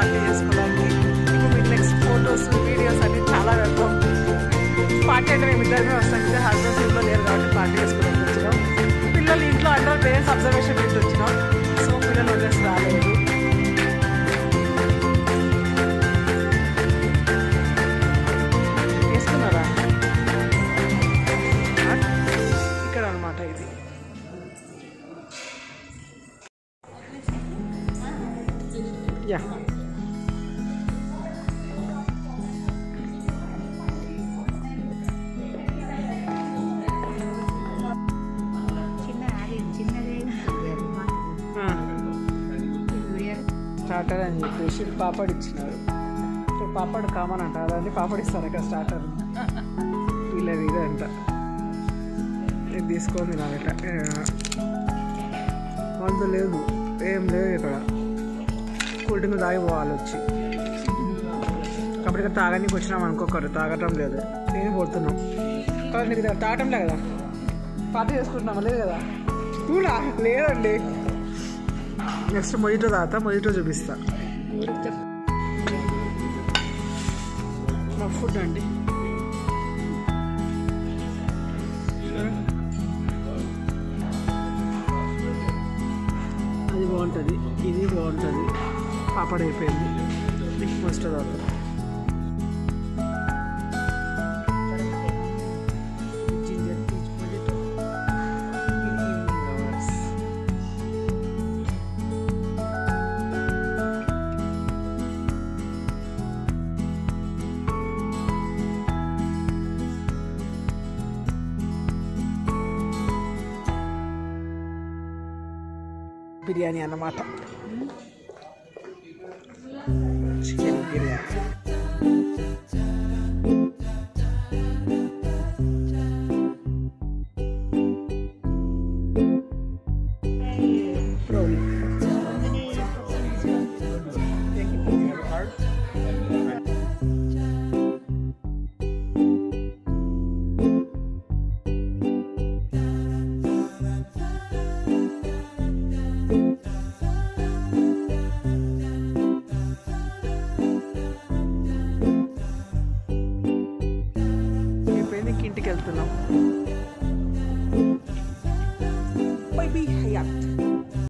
Party చేసుకోవడానికి ఇప్పుడు మీకు నెక్స్ట్ ఫొటోస్ వీడియోస్ అన్ని చాలా వెళ్తాం పార్టీ అంటే మేము ఇద్దరమే వస్తాం ఇద్దరు హస్బెండ్స్ ఇంట్లో లేరు కాబట్టి పార్టీ చేసుకోవడానికి వచ్చినాం పిల్లలు ఇంట్లో అందరూ పేరెంట్స్ అబ్జర్వేషన్ పెట్టి వచ్చినాం సో పిల్లలు వదిలేసి రాలేదు వేసుకున్నారా ఇక్కడ అనమాట ఇది యా చిన్న అది చిన్నదే ఉంటుంది అది మాత్రం. వీడియో స్టార్టర్ అని చెప్పేసి పాపడ్ ఇచ్చినారు సో పాపడ్ కామన్ అంట అదండి పాపడ్ ఇస్తారు ఇక్కడ స్టార్టర్ వీళ్ళది ఇదే అంట ఇది తీసుకొని తినాలట మందు లేదు ఏం లేదు ఇక్కడ కూల్ డ్రింక్ తాగి పోవాలి వచ్చి కాబట్టి ఇక్కడ తాగడానికి వచ్చినాం అనుకోకరు తాగటం లేదు నేను పోతున్నాం కాబట్టి నీకు ఇక్కడ తాగటం లేదు కదా పార్టీ చేసుకుంటున్నామా లేదు కదా చూడా లేదండి నెక్స్ట్ మొజిటో తాగుతా మొజిటో చూపిస్తా మా ఫుడ్ అండి అది బాగుంటుంది ఇది బాగుంటుంది పాపడ్ అయిపోయింది నెక్స్ట్ మస్ట్ తాగుతా జింజర్ పీచ్ మొజిటో ఇది ఈవినింగ్ అవర్స్ బిర్యానీ అన్నమాట